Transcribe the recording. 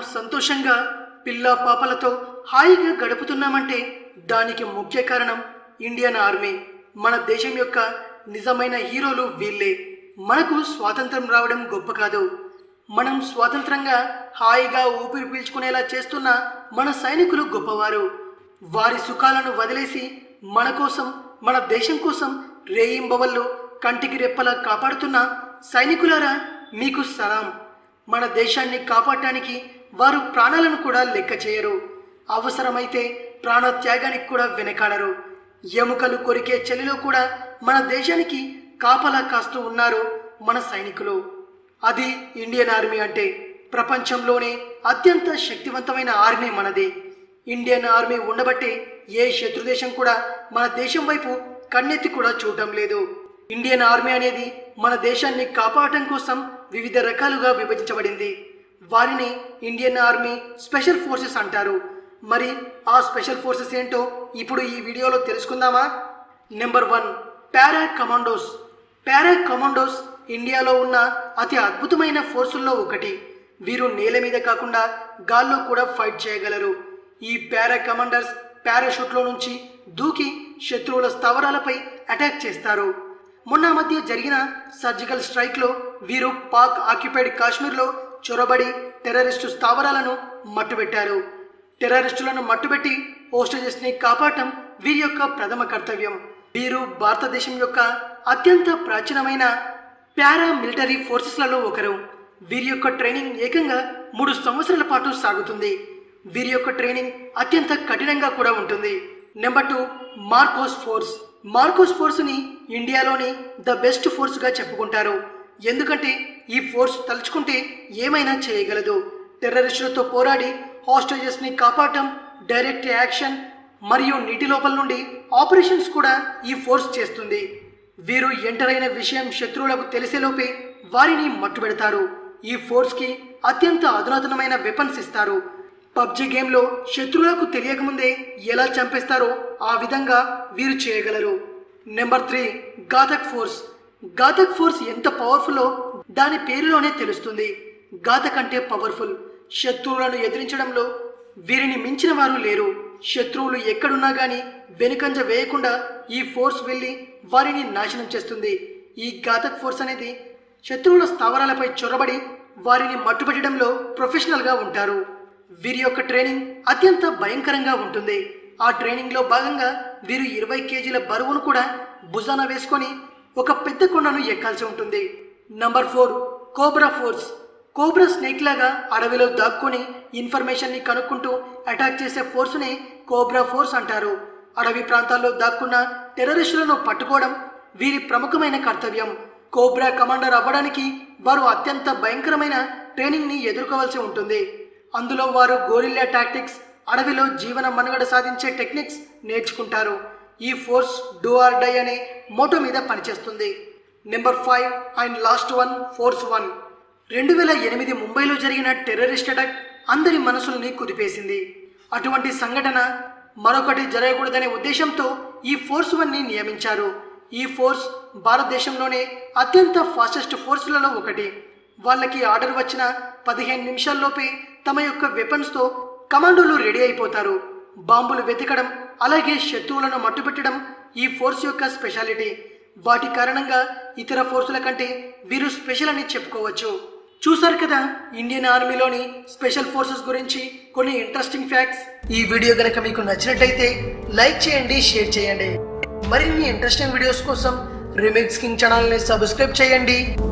సంతోషంగా పిల్ల పాపలతో హాయిగా గడుపుతున్నామంటే దానికి ముఖ్య కారణం ఇండియన్ ఆర్మీ మన దేశం యొక్క నిజమైన హీరోలు వీళ్ళే మనకు స్వాతంత్రం రావడం గొప్ప కాదు మనం స్వాతంత్రంగా హాయిగా ఊపిరి పీల్చుకునేలా చేస్తున్న మన సైనికులు గొప్పవారు వారి సుఖాలను వదిలేసి మన కోసం మన దేశం కోసం రేయింబవళ్ళు కంటికి రెప్పలా కాపాడుతున్న సైనికులారా మీకు సలాం మన దేశాన్ని కాపాడటానికి వారు ప్రాణాలను కూడా లెక్క చేయరు అవసరమైతే ప్రాణ త్యాగానికి కూడా వెనకాడరు ఎముకలు కొరికే చలిలో కూడా మన దేశానికి కాపలా కాస్తూ ఉన్నారు మన సైనికులు అది ఇండియన్ ఆర్మీ అంటే ప్రపంచంలోనే అత్యంత శక్తివంతమైన ఆర్మీ మనది ఇండియన్ ఆర్మీ ఉండబట్టే ఏ శత్రుదేశం కూడా మన దేశం వైపు కన్నెత్తి కూడా చూడటం లేదు ఇండియన్ ఆర్మీ అనేది మన దేశాన్ని కాపాడటం కోసం వివిధ రకాలుగా విభజించబడింది వారిని ఇండియన్ ఆర్మీ స్పెషల్ ఫోర్సెస్ అంటారు మరి ఆ స్పెషల్ ఫోర్సెస్ ఏంటో ఇప్పుడు ఈ వీడియోలో తెలుసుకుందామా number one para commandos para commandos ఇండియాలో ఉన్న అతి అద్భుతమైన ఫోర్సుల్లో ఒకటి వీరు నేల మీద కాకుండా గాల్లో కూడా ఫైట్ చేయగలరు ఈ పారా కమాండర్స్ పారాషూట్లో నుంచి దూకి శత్రువుల స్థావరాలపై అటాక్ చేస్తారు మొన్న మధ్య జరిగిన సర్జికల్ స్ట్రైక్లో వీరు పాక్ ఆక్యుపైడ్ కాశ్మీర్లో చొరబడి టెర్రరిస్టు స్థావరాలను మట్టుబెట్టారు టెర్రరిస్టులను మట్టుబెట్టి హోస్టేజెస్ని కాపాడటం వీరి యొక్క ప్రథమ కర్తవ్యం వీరు భారతదేశం యొక్క అత్యంత ప్రాచీనమైన పారా మిలిటరీ ఫోర్సెస్లలో ఒకరు వీరి యొక్క ట్రైనింగ్ ఏకంగా మూడు సంవత్సరాల పాటు సాగుతుంది వీరి యొక్క ట్రైనింగ్ అత్యంత కఠినంగా కూడా ఉంటుంది number two MARCOS force MARCOS ఫోర్స్ని ఇండియాలోని ద బెస్ట్ ఫోర్స్గా చెప్పుకుంటారు ఎందుకంటే ఈ ఫోర్స్ తలుచుకుంటే ఏమైనా చేయగలదు టెర్రరిస్టులతో పోరాడి హాస్టేజెస్ని కాపాడటం డైరెక్ట్ యాక్షన్ మరియు నీటి లోపల నుండి ఆపరేషన్స్ కూడా ఈ ఫోర్స్ చేస్తుంది వీరు ఎంటర్ అయిన విషయం శత్రువులకు తెలిసేలోపే వారిని మట్టుబెడతారు ఈ ఫోర్స్కి అత్యంత అధునాతనమైన వెపన్స్ ఇస్తారు పబ్జి గేమ్లో శత్రువులకు తెలియకముందే ఎలా చంపేస్తారో ఆ విధంగా వీరు చేయగలరు number three Ghatak force Ghatak force ఎంత పవర్ఫుల్లో దాని పేరులోనే తెలుస్తుంది గాతక్ అంటే పవర్ఫుల్ శత్రువులను ఎదిరించడంలో వీరిని మించిన వారు లేరు శత్రువులు ఎక్కడున్నా గాని వెనుకంజ వేయకుండా ఈ ఫోర్స్ వెళ్ళి వారిని నాశనం చేస్తుంది ఈ ఘాతక్ ఫోర్స్ అనేది శత్రువుల స్థావరాలపై చొరబడి వారిని మట్టుపెట్టడంలో ప్రొఫెషనల్గా ఉంటారు వీరి యొక్క ట్రైనింగ్ అత్యంత భయంకరంగా ఉంటుంది ఆ ట్రైనింగ్లో భాగంగా వీరు ఇరవై కేజీల బరువును కూడా భుజాన వేసుకొని ఒక పెద్ద కొండను ఎక్కాల్సి ఉంటుంది number four cobra force cobra snake లాగా అడవిలో దాక్కుని ఇన్ఫర్మేషన్ని కనుక్కుంటూ అటాక్ చేసే ఫోర్స్ని కోబ్రా ఫోర్స్ అంటారు అడవి ప్రాంతాల్లో దాక్కున్న టెర్రరిస్టులను పట్టుకోవడం వీరి ప్రముఖమైన కర్తవ్యం కోబ్రా కమాండర్ అవ్వడానికి వారు అత్యంత భయంకరమైన ట్రైనింగ్ని ఎదుర్కోవాల్సి ఉంటుంది అందులో వారు గోరిల్లా టాక్టిక్స్ అడవిలో జీవన మనుగడ సాధించే టెక్నిక్స్ నేర్చుకుంటారు ఈ ఫోర్స్ డూ ఆర్ డై అనే మోటో మీద పనిచేస్తుంది number five and last one force one రెండు వేల ఎనిమిది ముంబైలో జరిగిన టెర్రరిస్ట్ అటాక్ అందరి మనసుల్ని కుదిపేసింది అటువంటి సంఘటన మరొకటి జరగకూడదనే ఉద్దేశంతో ఈ ఫోర్స్ వన్ని నియమించారు ఈ ఫోర్స్ భారతదేశంలోనే అత్యంత ఫాస్టెస్ట్ ఫోర్సులలో ఒకటి వాళ్ళకి ఆర్డర్ వచ్చిన పదిహేను నిమిషాల్లోపే తమ యొక్క వెపన్స్తో కమాండోలు రెడీ అయిపోతారు బాంబులు వెతకడం అలాగే శత్రువులను మట్టుపెట్టడం ఈ ఫోర్స్ యొక్క స్పెషాలిటీ వాటి కారణంగా ఇతర ఫోర్సుల కంటే వీరు స్పెషల్ అని చెప్పుకోవచ్చు చూసారు కదా ఇండియన్ ఆర్మీలోని స్పెషల్ ఫోర్సెస్ గురించి కొన్ని ఇంట్రెస్టింగ్ ఫ్యాక్ట్స్ ఈ వీడియో గనక మీకు నచ్చినట్లయితే లైక్ చేయండి షేర్ చేయండి మరిన్ని ఇంట్రెస్టింగ్ వీడియోస్ కోసం రిమిక్స్ కింగ్ ఛానల్ని సబ్స్క్రైబ్ చేయండి